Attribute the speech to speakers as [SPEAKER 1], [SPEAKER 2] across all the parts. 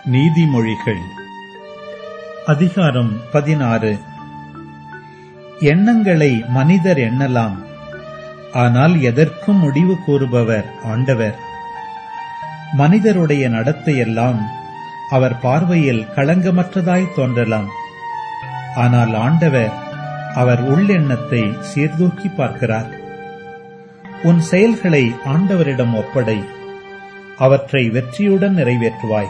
[SPEAKER 1] நீதிமொழிகள் அதிகாரம் பதினாறு எண்ணங்களை மனிதர் எண்ணலாம் ஆனால் எதற்கும் முடிவு கூறுபவர் ஆண்டவர் மனிதருடைய நடத்தையெல்லாம் அவர் பார்வையில் களங்கமற்றதாய் தோன்றலாம் ஆனால் ஆண்டவர் அவர் உள்ளெண்ணத்தை சீர்தூக்கி பார்க்கிறார் உன் செயல்களை ஆண்டவரிடம் ஒப்படை அவற்றை வெற்றியுடன் நிறைவேற்றுவாய்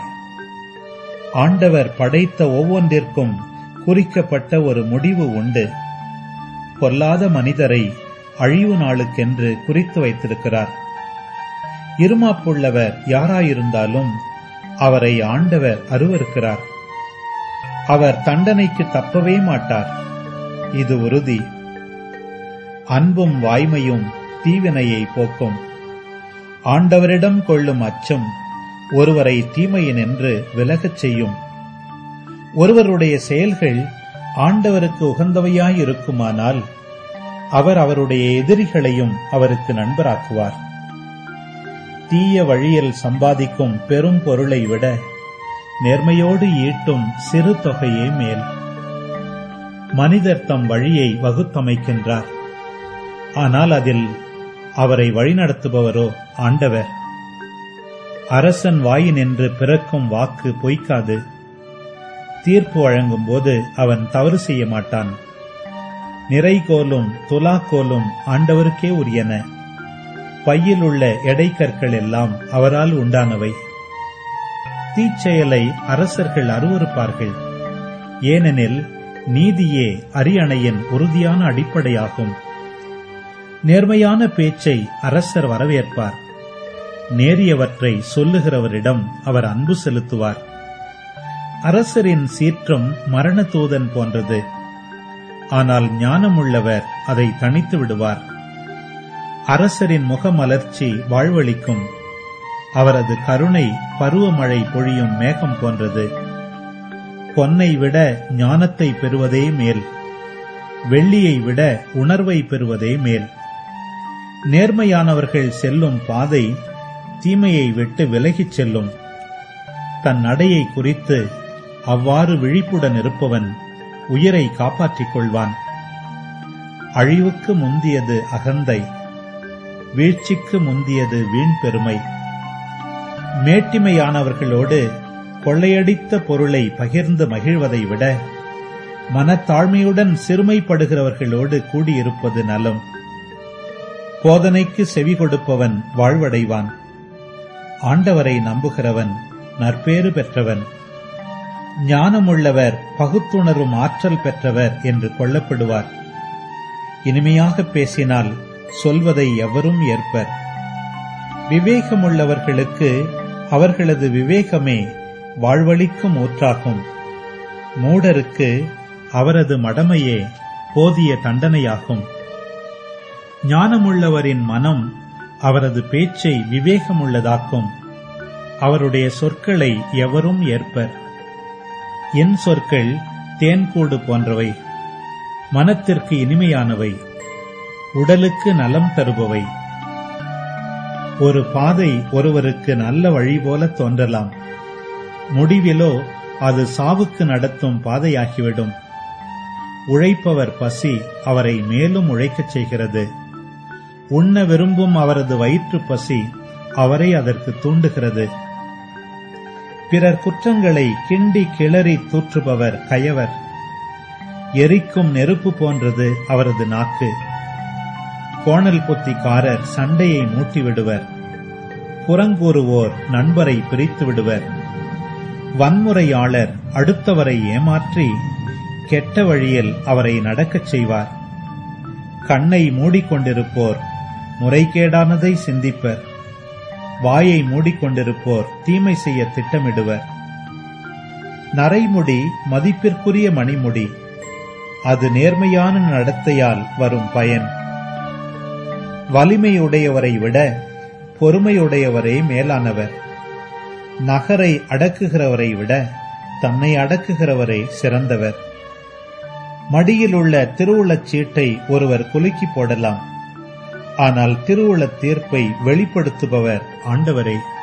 [SPEAKER 1] ஆண்டவர் படைத்த ஒவ்வொன்றிற்கும் குறிக்கப்பட்ட ஒரு முடிவு உண்டு பொல்லாத மனிதரை அழிவு நாளுக்கென்று குறித்து வைத்திருக்கிறார் இருமாப்புள்ளவர் யாராயிருந்தாலும் அவரை ஆண்டவர் அருவருக்கிறார் அவர் தண்டனைக்கு தப்பவே மாட்டார் இது உறுதி அன்பும் வாய்மையும் தீவினையை போக்கும் ஆண்டவரிடம் கொள்ளும் அச்சம் ஒருவரை தீமையினின்று விலகச் செய்யும் ஒருவருடைய செயல்கள் ஆண்டவருக்கு உகந்தவையாயிருக்குமானால் அவர் அவருடைய எதிரிகளையும் அவருக்கு நண்பராக்குவார் தீய வழியில் சம்பாதிக்கும் பெரும் பொருளை விட நேர்மையோடு ஈட்டும் சிறு தொகையே மேல் மனிதர் தம் வழியை வகுத்தமைக்கின்றார் ஆனால் அதில் அவரை வழிநடத்துபவரோ ஆண்டவர் அரசன் வாயினின்று பிறக்கும் வாக்கு பொய்க்காது தீர்ப்பு வழங்கும் போது அவன் தவறு செய்ய மாட்டான் நிறைகோலும் துலாக்கோலும் ஆண்டவருக்கே உரியன பையில் உள்ள எடைக்கற்கள் எல்லாம் அவரால் உண்டானவை தீச்செயலை அரசர்கள் அருவறுப்பார்கள் ஏனெனில் நீதியே அரியணையின் உறுதியான அடிப்படையாகும் நேர்மையான பேச்சை அரசர் வரவேற்பார் நேரியவற்றை சொல்லுகிறவரிடம் அவர் அன்பு செலுத்துவார் அரசரின் சீற்றம் மரண தூதன் போன்றது ஆனால் ஞானமுள்ளவர் அதை தணித்து விடுவார் அரசரின் முகமலர்ச்சி வாழ்வளிக்கும் அவரது கருணை பருவமழை பொழியும் மேகம் போன்றது பொன்னை விட ஞானத்தை பெறுவதே மேல் வெள்ளியை விட உணர்வை பெறுவதே மேல் நேர்மையானவர்கள் செல்லும் பாதை தீமையை விட்டு விலகிச் செல்லும் தன் நடையை குறித்து அவ்வாறு விழிப்புடன் இருப்பவன் உயிரை காப்பாற்றிக் கொள்வான் அழிவுக்கு முந்தியது அகந்தை வீழ்ச்சிக்கு முந்தியது வீண் பெருமை மேட்டிமையானவர்களோடு கொள்ளையடித்த பொருளை பகிர்ந்து மகிழ்வதை விட மனத்தாழ்மையுடன் சிறுமைப்படுகிறவர்களோடு கூடியிருப்பது நலம் போதனைக்கு செவி கொடுப்பவன் வாழ்வடைவான் ஆண்டவரை நம்புகிறவன் நற்பேறு பெற்றவன் ஞானமுள்ளவர் பகுத்துணரும் ஆற்றல் பெற்றவர் என்று கொள்ளப்படுவார் இனிமையாக பேசினால் சொல்வதை எவரும் ஏற்பர் விவேகமுள்ளவர்களுக்கு அவர்களது விவேகமே வாழ்வளிக்கும் ஊற்றாகும் மூடருக்கு அவரது மடமையே போதிய தண்டனையாகும் ஞானமுள்ளவரின் மனம் அவரது பேச்சை விவேகமுள்ளதாக்கும் அவருடைய சொற்களை எவரும் ஏற்பர் என் சொற்கள் தேன்கூடு போன்றவை மனத்திற்கு இனிமையானவை உடலுக்கு நலம் தருபவை ஒரு பாதை ஒருவருக்கு நல்ல வழி போல தோன்றலாம் முடிவிலோ அது சாவுக்கு நடத்தும் பாதையாகிவிடும் உழைப்பவர் பசி அவரை மேலும் உழைக்கச் செய்கிறது உண்ண விரும்பும் அவரது வயிற்று பசி அவரை அதற்கு தூண்டுகிறது பிறர் குற்றங்களை கிண்டி கிளறி தூற்றுபவர் கயவர் எரிக்கும் நெருப்பு போன்றது அவரது நாக்கு கோணல் புத்திக்காரர் சண்டையை மூட்டிவிடுவர் புறங்கூறுவோர் நண்பரை பிரித்து விடுவர் வன்முறையாளர் அடுத்தவரை ஏமாற்றி கெட்ட வழியில் அவரை நடக்கச் செய்வார் கண்ணை மூடிக்கொண்டிருப்போர் முறைகேடானதை சிந்திப்பர் வாயை மூடிக்கொண்டிருப்போர் தீமை செய்ய திட்டமிடுவர் நரைமுடி மதிப்பிற்குரிய மணிமுடி அது நேர்மையான நடத்தையால் வரும் பயன் வலிமையுடையவரை விட பொறுமையுடையவரே மேலானவர் நகரை அடக்குகிறவரை விட தன்னை அடக்குகிறவரே சிறந்தவர் மடியில் உள்ள திருவுளச் சீட்டை ஒருவர் குலுக்கி போடலாம் ஆனால் திருவுளத் தீர்ப்பை வெளிப்படுத்துபவர் ஆண்டவரே